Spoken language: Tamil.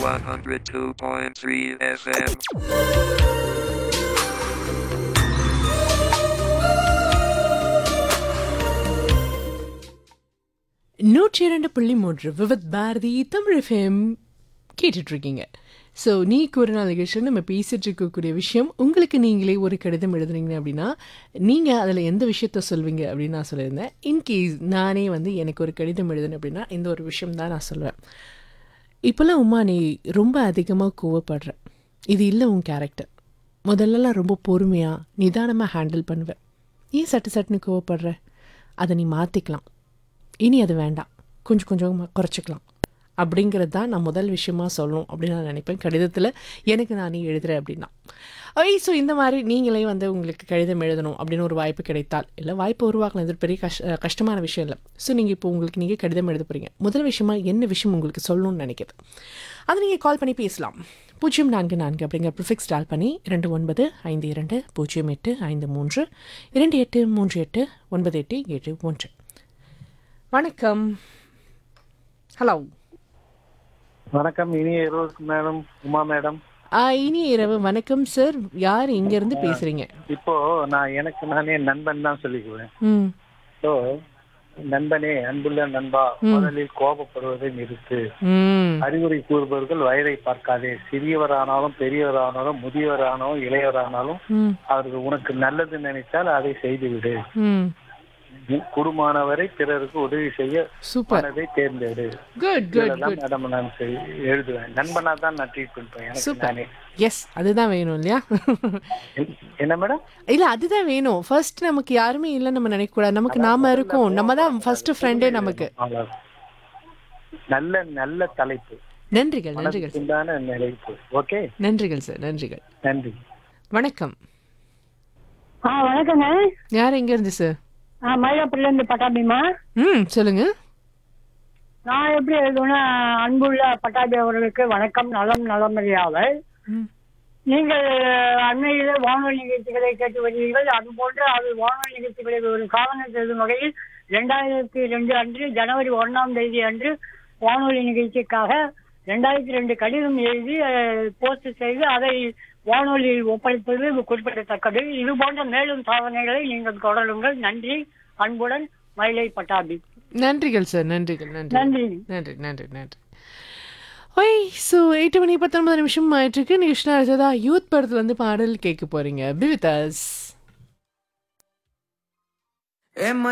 102.3 FM. நூற்றி இரண்டு புள்ளி மூன்று விவத் பாரதி தமிழ் எஃப்எம் கேட்டுட்டு இருக்கீங்க ஸோ நீ ஒரு நாள் நிகழ்ச்சியில் நம்ம பேசிட்டு இருக்கக்கூடிய விஷயம் உங்களுக்கு நீங்களே ஒரு கடிதம் எழுதுறீங்க அப்படின்னா நீங்கள் அதில் எந்த விஷயத்த சொல்வீங்க அப்படின்னு நான் சொல்லியிருந்தேன் இன்கேஸ் நானே வந்து எனக்கு ஒரு கடிதம் எழுதுனேன் அப்படின்னா இந்த ஒரு விஷயம் தான் நான் சொல்லுவேன் இப்போல்லாம் உமா நீ ரொம்ப அதிகமாக கோவப்படுற இது இல்லை உன் கேரக்டர் முதல்லலாம் ரொம்ப பொறுமையாக நிதானமாக ஹேண்டில் பண்ணுவேன் ஏன் சட்டு சட்டுன்னு கோவப்படுற அதை நீ மாற்றிக்கலாம் இனி அது வேண்டாம் கொஞ்சம் கொஞ்சமாக குறைச்சிக்கலாம் அப்படிங்கிறது தான் நான் முதல் விஷயமா சொல்லணும் அப்படின்னு நான் நினைப்பேன் கடிதத்தில் எனக்கு நானே எழுதுறேன் அப்படின்னா ஐ ஸோ இந்த மாதிரி நீங்களே வந்து உங்களுக்கு கடிதம் எழுதணும் அப்படின்னு ஒரு வாய்ப்பு கிடைத்தால் இல்லை வாய்ப்பு உருவாக்கலாம் இது ஒரு பெரிய கஷ்ட கஷ்டமான விஷயம் இல்லை ஸோ நீங்கள் இப்போ உங்களுக்கு நீங்கள் கடிதம் எழுத போகிறீங்க முதல் விஷயமா என்ன விஷயம் உங்களுக்கு சொல்லணும்னு நினைக்கிது அதை நீங்கள் கால் பண்ணி பேசலாம் பூஜ்ஜியம் நான்கு நான்கு அப்படிங்கிற ப்ரிஃபிக்ஸ் டால் பண்ணி இரண்டு ஒன்பது ஐந்து இரண்டு பூஜ்ஜியம் எட்டு ஐந்து மூன்று இரண்டு எட்டு மூன்று எட்டு ஒன்பது எட்டு ஏழு ஒன்று வணக்கம் ஹலோ வணக்கம் இனிய இரவுக்கு மேடம் உமா மேடம் ஆ, இனிய இரவு வணக்கம் சார் யார் இங்கேருந்து பேசுகிறீங்க இப்போ நான் எனக்கு நானே நண்பன் தான் சொல்லிக்குவேன் ம் ஸோ நண்பனே அன்புள்ள நண்பா முதலில் கோபப்படுவதை நிறுத்து ம் அறிவுரை கூறுபவர்கள் வயதை பார்க்காதே சிறியவரானாலும் பெரியவரானாலும் முதியவரானாலும் இளையவரானாலும் ம் அவர்கள் உனக்கு நல்லது நினைத்தால் அதை செய்துவிடு ம் குடும்பமானவரை பிறருக்கு உதவி செய்ய சூப்பர் மனதை தேர்ந்தெடு குட் குட் இதெல்லாம் குட் மேடம் நான் செய்- எழுதுவேன் நண்பனா தான் நான் ட்ரீட் பண்ணுவேன் எனக்கு சூப்பர் நானே எஸ் அதுதான் வேணும் இல்லையா என்ன மேடம் இல்லை அதுதான் வேணும் ஃபர்ஸ்ட் நமக்கு யாருமே இல்லை நம்ம நினைக்கக்கூடாது நமக்கு நாம இருக்கோம் நம்ம தான் ஃபர்ஸ்ட் ஃப்ரெண்டே நமக்கு அவ்வளவு. நல்ல நல்ல தலைப்பு நன்றிகள் நன்றிகள் சார் உண்டான நிலைப்பு ஓகே நன்றிகள் சார் நன்றிகள் நன்றி வணக்கம் ஆ வணக்கங்க யார் எங்கேருந்து சார் ஆ மயிலாப்பூர்ல இருந்து பட்டாபிமா ம் சொல்லுங்க நான் எப்படி எழுதுவேன்னா அன்புள்ள பட்டாபி அவர்களுக்கு வணக்கம் நலம் நலமறியாவல் ம் நீங்கள் அண்மையிலே வானொலி நிகழ்ச்சிகளை கேட்டு வருவீர்கள் அதுபோன்று அது வானொலி நிகழ்ச்சிகளை ஒரு காரணம் எழுதும் வகையில் ரெண்டாயிரத்தி ரெண்டு அன்று ஜனவரி ஒண்ணாம் தேதி அன்று வானொலி நிகழ்ச்சிக்காக ரெண்டாயிரத்தி ரெண்டு கடிதம் எழுதி போஸ்ட் செய்து அதை வானொலியில் ஒப்படைப்பது குறிப்பிடத்தக்கது இது போன்ற மேலும் சாதனைகளை நீங்கள் தொடருங்கள் நன்றி அன்புடன் மயிலை பட்டாபி நன்றிகள் சார் நன்றிகள் நன்றி நன்றி நன்றி நன்றி நன்றி ஒய் ஸோ எட்டு மணி பத்தொன்பது நிமிஷம் ஆயிட்டுருக்கு நிகழ்ச்சி அடுத்ததா யூத் படத்துல இருந்து பாடல் கேட்க போறீங்க பி வித் அஸ்